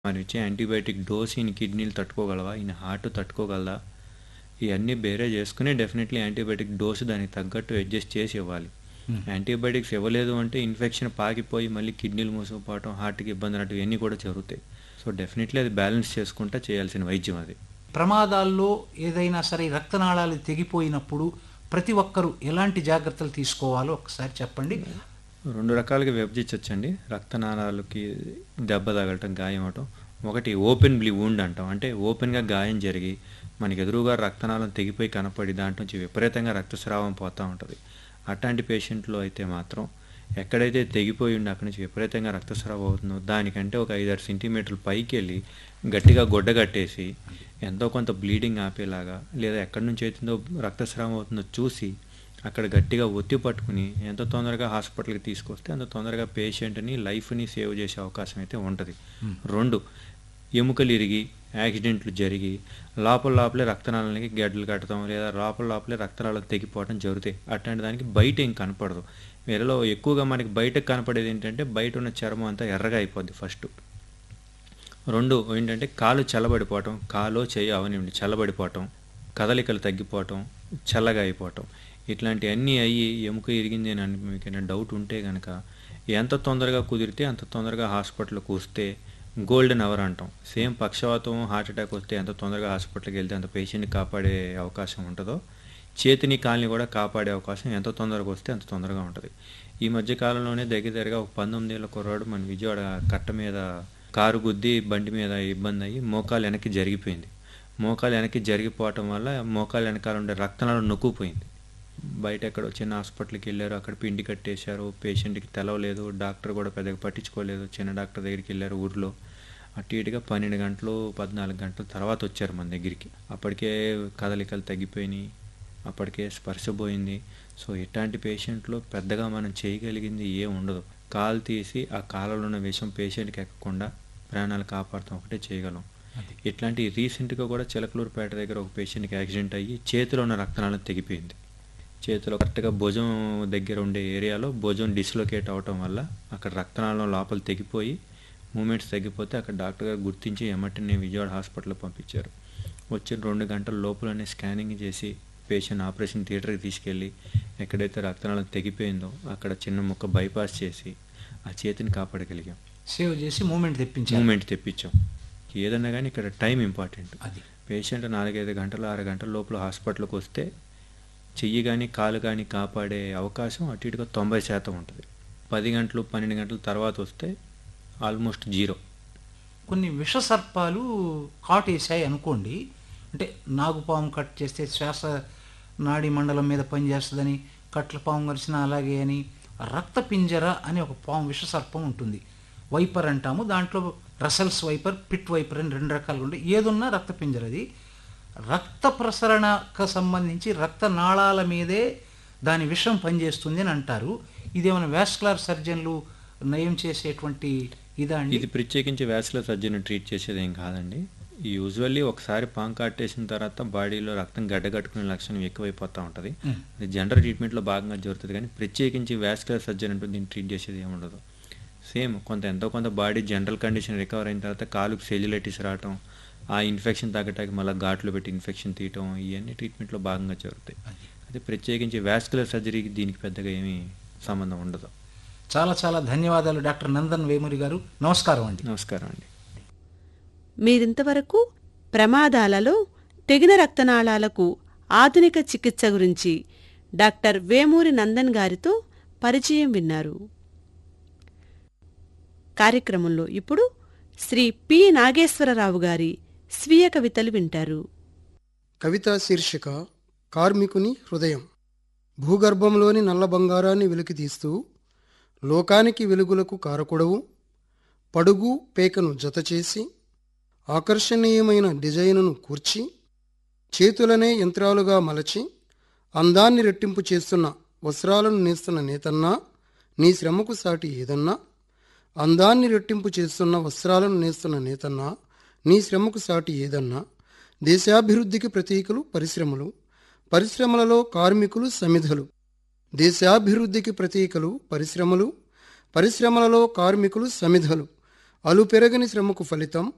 మరి ఇచ్చే antibiotic dose ఈయన కిడ్నీలు తట్టుకోగలవా ఈయన హార్ట్ తట్టుకోగలదా ఇవన్నీ బేరే చేసుకుని డెఫినెట్లీ యాంటీబయాటిక్ డోసు దానికి తగ్గట్టు అడ్జస్ట్ చేసి ఇవ్వాలి యాంటీబయాటిక్స్ ఇవ్వలేదు అంటే ఇన్ఫెక్షన్ పాకిపోయి మళ్ళీ కిడ్నీలు మూసుకుపోవటం హార్ట్కి ఇబ్బంది అన్నట్టు ఇవన్నీ కూడా జరుగుతాయి సో డెఫినెట్లీ అది బ్యాలెన్స్ చేసుకుంటా చేయాల్సిన వైద్యం అది ప్రమాదాల్లో ఏదైనా సరే రక్తనాళాలు తెగిపోయినప్పుడు ప్రతి ఒక్కరూ ఎలాంటి జాగ్రత్తలు తీసుకోవాలో ఒకసారి చెప్పండి రెండు రకాలుగా విభజించవచ్చండి రక్తనాళాలకి దెబ్బ తగలటం గాయం అవటం ఒకటి ఓపెన్ బ్లీ వూండ్ అంటాం అంటే ఓపెన్గా గాయం జరిగి మనకి ఎదురుగా రక్తనాళం తెగిపోయి కనపడి దాంట్లో నుంచి విపరీతంగా రక్తస్రావం పోతూ ఉంటుంది అట్లాంటి పేషెంట్లో అయితే మాత్రం ఎక్కడైతే తెగిపోయి ఉండి అక్కడి నుంచి విపరీతంగా రక్తస్రావం అవుతుందో దానికంటే ఒక ఐదారు సెంటీమీటర్లు పైకి వెళ్ళి గట్టిగా గొడ్డ కట్టేసి ఎంతో కొంత బ్లీడింగ్ ఆపేలాగా లేదా ఎక్కడి నుంచి అవుతుందో రక్తస్రావం అవుతుందో చూసి అక్కడ గట్టిగా ఒత్తి పట్టుకుని ఎంత తొందరగా హాస్పిటల్కి తీసుకొస్తే అంత తొందరగా పేషెంట్ని లైఫ్ని సేవ్ చేసే అవకాశం అయితే ఉంటుంది రెండు ఎముకలు ఇరిగి యాక్సిడెంట్లు జరిగి లోపల లోపలే రక్తనాళానికి గడ్డలు కట్టడం లేదా లోపల లోపలే రక్తనాళాలు తెగిపోవడం జరుగుతాయి అట్లాంటి దానికి బయట ఏం కనపడదు వీళ్ళలో ఎక్కువగా మనకి బయటకు కనపడేది ఏంటంటే బయట ఉన్న చర్మం అంతా ఎర్రగా అయిపోద్ది ఫస్ట్ రెండు ఏంటంటే కాలు చల్లబడిపోవటం కాలో చేయి అవనివ్వండి చల్లబడిపోవటం కదలికలు తగ్గిపోవటం చల్లగా అయిపోవటం ఇట్లాంటివన్నీ అయ్యి ఎముక ఇరిగింది అని మీకు డౌట్ ఉంటే కనుక ఎంత తొందరగా కుదిరితే అంత తొందరగా హాస్పిటల్కి వస్తే గోల్డెన్ అవర్ అంటాం సేమ్ పక్షవాతం హార్ట్ అటాక్ వస్తే ఎంత తొందరగా హాస్పిటల్కి వెళ్తే అంత పేషెంట్ని కాపాడే అవకాశం ఉంటుందో చేతిని కాల్ని కూడా కాపాడే అవకాశం ఎంత తొందరగా వస్తే అంత తొందరగా ఉంటుంది ఈ మధ్య కాలంలోనే దగ్గర దగ్గరగా ఒక పంతొమ్మిది ఏళ్ళ కుర్రాడు మన విజయవాడ కట్ట మీద కారు గుద్ది బండి మీద ఇబ్బంది అయ్యి మోకాలు వెనక్కి జరిగిపోయింది మోకాలు వెనక్కి జరిగిపోవటం వల్ల మోకాలు వెనకాల ఉండే రక్తనాళం నొక్కుపోయింది బయట ఎక్కడో చిన్న హాస్పిటల్కి వెళ్ళారు అక్కడ పిండి కట్టేశారు పేషెంట్కి తెలవలేదు డాక్టర్ కూడా పెద్దగా పట్టించుకోలేదు చిన్న డాక్టర్ దగ్గరికి వెళ్ళారు ఊర్లో అటు ఇటుగా పన్నెండు గంటలు పద్నాలుగు గంటల తర్వాత వచ్చారు మన దగ్గరికి అప్పటికే కదలికలు తగ్గిపోయినాయి అప్పటికే స్పర్శ పోయింది సో ఇట్లాంటి పేషెంట్లో పెద్దగా మనం చేయగలిగింది ఏం ఉండదు కాలు తీసి ఆ కాలలో ఉన్న విషం పేషెంట్కి ఎక్కకుండా ప్రాణాలు కాపాడతాం ఒకటే చేయగలం ఇట్లాంటి రీసెంట్గా కూడా చిలకలూరుపేట దగ్గర ఒక పేషెంట్కి యాక్సిడెంట్ అయ్యి చేతిలో ఉన్న రక్తనాళం తెగిపోయింది చేతిలో కరెక్ట్గా భుజం దగ్గర ఉండే ఏరియాలో భుజం డిస్లొకేట్ అవటం వల్ల అక్కడ రక్తనాళం లోపల తెగిపోయి మూమెంట్స్ తగ్గిపోతే అక్కడ డాక్టర్ గారు గుర్తించి ఎమ్మటిని విజయవాడ హాస్పిటల్కి పంపించారు వచ్చిన రెండు గంటల లోపలనే స్కానింగ్ చేసి పేషెంట్ ఆపరేషన్ థియేటర్కి తీసుకెళ్ళి ఎక్కడైతే రక్తనాళం తెగిపోయిందో అక్కడ చిన్న ముక్క బైపాస్ చేసి ఆ చేతిని కాపాడగలిగాం సేవ్ చేసి మూమెంట్ తెప్పించారు మూమెంట్ తెప్పించాం ఏదన్నా కానీ ఇక్కడ టైం ఇంపార్టెంట్ అది పేషెంట్ నాలుగైదు గంటలు ఆరు గంటల లోపల హాస్పిటల్కి వస్తే చెయ్యి కానీ కాలు కానీ కాపాడే అవకాశం అటు ఇటుగా తొంభై శాతం ఉంటుంది పది గంటలు పన్నెండు గంటల తర్వాత వస్తే ఆల్మోస్ట్ జీరో కొన్ని విష సర్పాలు కాటేసాయి అనుకోండి అంటే నాగుపాము కట్ చేస్తే శ్వాస నాడి మండలం మీద పనిచేస్తుందని కట్ల పాము కరిచిన అలాగే అని రక్త పింజర అనే ఒక పాము విష సర్పం ఉంటుంది వైపర్ అంటాము దాంట్లో రసల్స్ వైపర్ పిట్ వైపర్ అని రెండు రకాలుగా ఉంటాయి ఏదున్నా రక్త పింజర అది రక్త ప్రసరణకు సంబంధించి రక్త నాళాల మీదే దాని విషం పనిచేస్తుంది అని అంటారు ఇదేమైనా వాస్కులర్ సర్జన్లు నయం చేసేటువంటి ఇదా అండి ఇది ప్రత్యేకించి వ్యాసుల సర్జన్ ట్రీట్ చేసేది ఏం కాదండి యూజువల్లీ ఒకసారి పాము కాటేసిన తర్వాత బాడీలో రక్తం గడ్డగట్టుకునే లక్షణం ఎక్కువైపోతూ ఉంటుంది మ్. అది జనరల్ ట్రీట్మెంట్లో భాగంగా జరుగుతుంది కానీ ప్రత్యేకించి వ్యాస్కులర్ సర్జన్ అంటూ దీన్ని ట్రీట్ చేసేది ఏమి ఉండదు సేమ్ కొంత ఎంతో కొంత బాడీ జనరల్ కండిషన్ రికవర్ అయిన తర్వాత కాలుకు సెల్యులైటిస్ రావటం ఆ ఇన్ఫెక్షన్ తగ్గటానికి మళ్ళీ ఘాట్లు పెట్టి ఇన్ఫెక్షన్ తీయటం ఇవన్నీ ట్రీట్మెంట్లో భాగంగా జరుగుతాయి అది. అయితే ప్రత్యేకించి వ్యాస్కులర్ సర్జరీకి దీనికి పెద్దగా ఏమీ సంబంధం ఉండదు చాలా చాలా ధన్యవాదాలు డాక్టర్ నందన్ వేమూరి గారు నమస్కారం అండి నమస్కారం అండి మీరింతవరకు ప్రమాదాలలో తెగిన రక్తనాళాలకు ఆధునిక చికిత్స గురించి డాక్టర్ వేమూరి నందన్ గారితో పరిచయం విన్నారు కార్యక్రమంలో ఇప్పుడు శ్రీ పి నాగేశ్వరరావు గారి స్వీయ కవితలు వింటారు కవిత శీర్షిక కార్మికుని హృదయం భూగర్భంలోని నల్ల బంగారాన్ని వెలికితీస్తూ లోకానికి వెలుగులకు కారకుడవు పడుగు పేకను జతచేసి ఆకర్షణీయమైన డిజైనును కూర్చి చేతులనే యంత్రాలుగా మలచి అందాన్ని రెట్టింపు చేస్తున్న వస్త్రాలను నేస్తున్న నేతన్నా నీ శ్రమకు సాటి ఏదన్నా అందాన్ని రెట్టింపు చేస్తున్న వస్త్రాలను నేస్తున్న నేతన్నా నీ శ్రమకు సాటి ఏదన్నా దేశాభివృద్ధికి ప్రతీకలు పరిశ్రమలు పరిశ్రమలలో కార్మికులు సమిధలు దేశాభివృద్ధికి ప్రతీకలు పరిశ్రమలు పరిశ్రమలలో కార్మికులు సమిధలు అలుపెరగని శ్రమకు ఫలితం